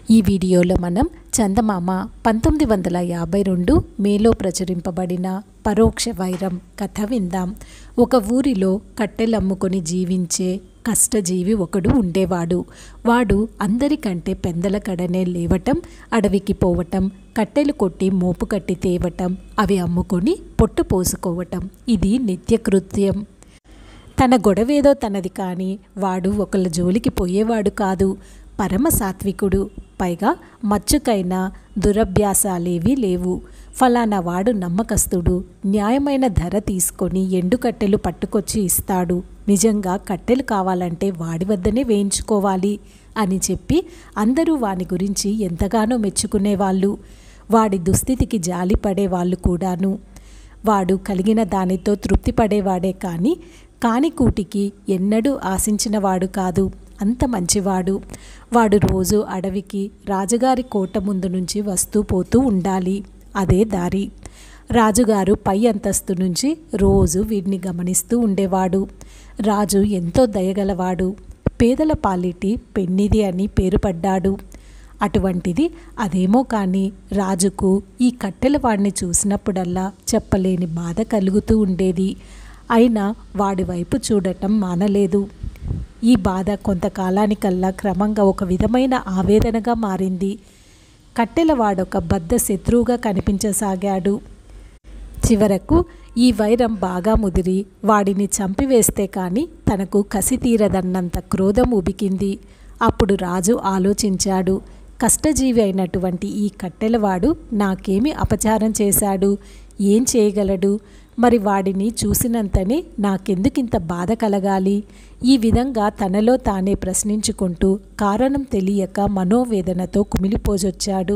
ఈ వీడియోలో మనం చందమామ పంతొమ్మిది వందల యాభై రెండు మేలో ప్రచురింపబడిన పరోక్ష వైరం కథ విందాం ఒక ఊరిలో కట్టెలమ్ముకొని జీవించే కష్టజీవి ఒకడు ఉండేవాడు వాడు అందరికంటే పెందల కడనే లేవటం అడవికి పోవటం కట్టెలు కొట్టి మోపు కట్టి తేవటం అవి అమ్ముకొని పొట్టు పోసుకోవటం ఇది నిత్యకృత్యం తన గొడవేదో తనది కానీ వాడు ఒకళ్ళ జోలికి పోయేవాడు కాదు పరమ సాత్వికుడు పైగా మచ్చుకైన దురభ్యాసాలేవీ లేవు ఫలానా వాడు నమ్మకస్తుడు న్యాయమైన ధర తీసుకొని ఎండు కట్టెలు పట్టుకొచ్చి ఇస్తాడు నిజంగా కట్టెలు కావాలంటే వాడి వద్దనే వేయించుకోవాలి అని చెప్పి అందరూ వాని గురించి ఎంతగానో మెచ్చుకునేవాళ్ళు వాడి దుస్థితికి జాలి పడేవాళ్ళు కూడాను వాడు కలిగిన దానితో తృప్తి పడేవాడే కానీ కానికూటికి ఎన్నడూ ఆశించినవాడు కాదు అంత మంచివాడు వాడు రోజు అడవికి రాజుగారి కోట ముందు నుంచి వస్తూ పోతూ ఉండాలి అదే దారి రాజుగారు పై అంతస్తు నుంచి రోజు వీడిని గమనిస్తూ ఉండేవాడు రాజు ఎంతో దయగలవాడు పేదల పాలిటి పెన్నిది అని పేరు పడ్డాడు అటువంటిది అదేమో కానీ రాజుకు ఈ కట్టెల వాడిని చూసినప్పుడల్లా చెప్పలేని బాధ కలుగుతూ ఉండేది అయినా వాడి వైపు చూడటం మానలేదు ఈ బాధ కొంతకాలానికల్లా క్రమంగా ఒక విధమైన ఆవేదనగా మారింది కట్టెల వాడొక బద్ద శత్రువుగా కనిపించసాగాడు చివరకు ఈ వైరం బాగా ముదిరి వాడిని చంపివేస్తే కానీ తనకు కసి తీరదన్నంత క్రోధం ఉబికింది అప్పుడు రాజు ఆలోచించాడు కష్టజీవి అయినటువంటి ఈ కట్టెలవాడు నాకేమి అపచారం చేశాడు ఏం చేయగలడు మరి వాడిని చూసినంతనే నాకెందుకింత బాధ కలగాలి ఈ విధంగా తనలో తానే ప్రశ్నించుకుంటూ కారణం తెలియక మనోవేదనతో కుమిలిపోజొచ్చాడు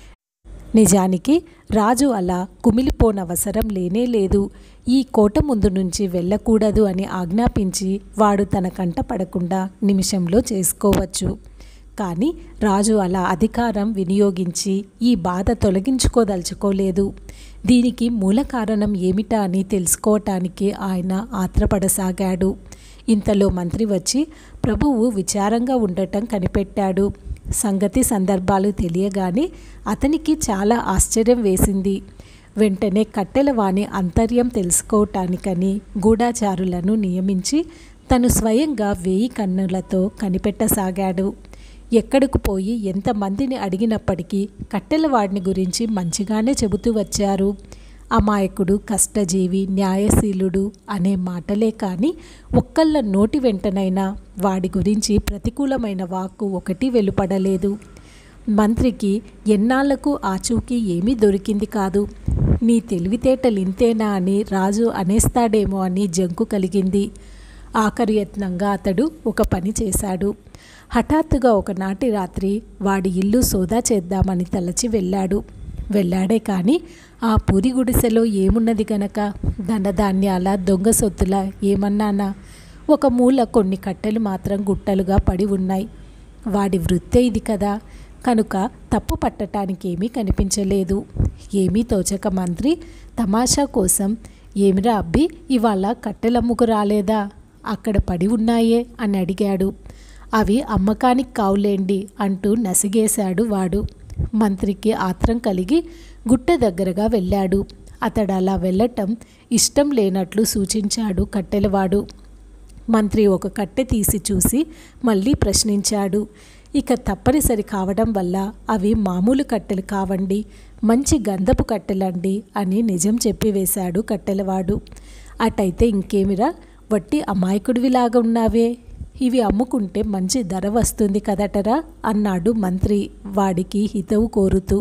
నిజానికి రాజు అలా కుమిలిపోనవసరం లేనే లేదు ఈ కోట ముందు నుంచి వెళ్ళకూడదు అని ఆజ్ఞాపించి వాడు తన కంట పడకుండా నిమిషంలో చేసుకోవచ్చు కానీ రాజు అలా అధికారం వినియోగించి ఈ బాధ తొలగించుకోదలుచుకోలేదు దీనికి మూల కారణం ఏమిటా అని తెలుసుకోవటానికి ఆయన ఆత్రపడసాగాడు ఇంతలో మంత్రి వచ్చి ప్రభువు విచారంగా ఉండటం కనిపెట్టాడు సంగతి సందర్భాలు తెలియగానే అతనికి చాలా ఆశ్చర్యం వేసింది వెంటనే కట్టెల వాణి అంతర్యం తెలుసుకోవటానికని గూఢాచారులను నియమించి తను స్వయంగా వేయి కన్నులతో కనిపెట్టసాగాడు ఎక్కడికి పోయి ఎంతమందిని అడిగినప్పటికీ కట్టెలవాడిని గురించి మంచిగానే చెబుతూ వచ్చారు అమాయకుడు కష్టజీవి న్యాయశీలుడు అనే మాటలే కానీ ఒక్కళ్ళ నోటి వెంటనైనా వాడి గురించి ప్రతికూలమైన వాక్కు ఒకటి వెలుపడలేదు మంత్రికి ఎన్నాళ్లకు ఆచూకీ ఏమీ దొరికింది కాదు నీ తెలివితేటలు ఇంతేనా అని రాజు అనేస్తాడేమో అని జంకు కలిగింది ఆఖరి యత్నంగా అతడు ఒక పని చేశాడు హఠాత్తుగా ఒకనాటి రాత్రి వాడి ఇల్లు సోదా చేద్దామని తలచి వెళ్ళాడు వెళ్ళాడే కానీ ఆ పూరి గుడిసెలో ఏమున్నది గనక ధనధాన్యాల దొంగ సొత్తుల ఏమన్నానా ఒక మూల కొన్ని కట్టెలు మాత్రం గుట్టలుగా పడి ఉన్నాయి వాడి వృత్తే ఇది కదా కనుక తప్పు పట్టటానికి ఏమీ కనిపించలేదు ఏమీ తోచక మంత్రి తమాషా కోసం ఏమిరా అబ్బి ఇవాళ కట్టెలమ్ముకు రాలేదా అక్కడ పడి ఉన్నాయే అని అడిగాడు అవి అమ్మకానికి కావులేండి అంటూ నసిగేశాడు వాడు మంత్రికి ఆత్రం కలిగి గుట్ట దగ్గరగా వెళ్ళాడు అతడు అలా వెళ్ళటం ఇష్టం లేనట్లు సూచించాడు కట్టెలవాడు మంత్రి ఒక కట్టె తీసి చూసి మళ్ళీ ప్రశ్నించాడు ఇక తప్పనిసరి కావడం వల్ల అవి మామూలు కట్టెలు కావండి మంచి గంధపు కట్టెలండి అని నిజం చెప్పివేశాడు కట్టెలవాడు అటైతే ఇంకేమిరా వట్టి అమాయకుడివిలాగా ఉన్నావే ఇవి అమ్ముకుంటే మంచి ధర వస్తుంది కదటరా అన్నాడు మంత్రి వాడికి హితవు కోరుతూ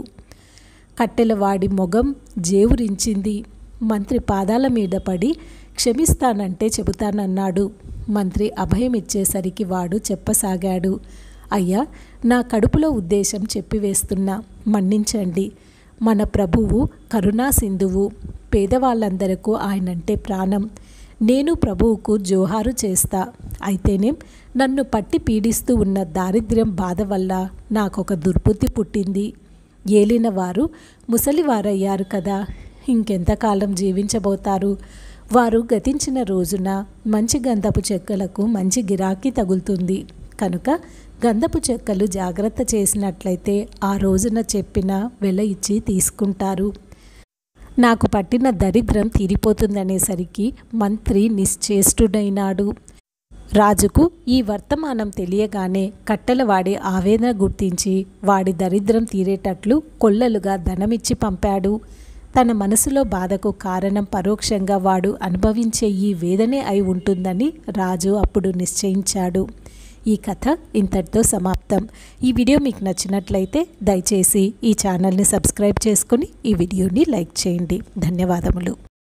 కట్టెలవాడి మొగం జేవురించింది మంత్రి పాదాల మీద పడి క్షమిస్తానంటే చెబుతానన్నాడు మంత్రి అభయం ఇచ్చేసరికి వాడు చెప్పసాగాడు అయ్యా నా కడుపులో ఉద్దేశం చెప్పివేస్తున్నా మన్నించండి మన ప్రభువు కరుణా సింధువు పేదవాళ్ళందరకు ఆయనంటే ప్రాణం నేను ప్రభువుకు జోహారు చేస్తా అయితేనేం నన్ను పట్టి పీడిస్తూ ఉన్న దారిద్ర్యం బాధ వల్ల నాకొక దుర్బుద్ధి పుట్టింది ఏలిన వారు ముసలివారయ్యారు కదా ఇంకెంతకాలం జీవించబోతారు వారు గతించిన రోజున మంచి గంధపు చెక్కలకు మంచి గిరాకీ తగులుతుంది కనుక గంధపు చెక్కలు జాగ్రత్త చేసినట్లయితే ఆ రోజున చెప్పిన వెల ఇచ్చి తీసుకుంటారు నాకు పట్టిన దరిద్రం తీరిపోతుందనేసరికి మంత్రి నిశ్చేష్టుడైనాడు రాజుకు ఈ వర్తమానం తెలియగానే కట్టెలవాడి ఆవేదన గుర్తించి వాడి దరిద్రం తీరేటట్లు కొల్లలుగా ధనమిచ్చి పంపాడు తన మనసులో బాధకు కారణం పరోక్షంగా వాడు అనుభవించే ఈ వేదనే అయి ఉంటుందని రాజు అప్పుడు నిశ్చయించాడు ఈ కథ ఇంతటితో సమాప్తం ఈ వీడియో మీకు నచ్చినట్లయితే దయచేసి ఈ ఛానల్ని సబ్స్క్రైబ్ చేసుకొని ఈ వీడియోని లైక్ చేయండి ధన్యవాదములు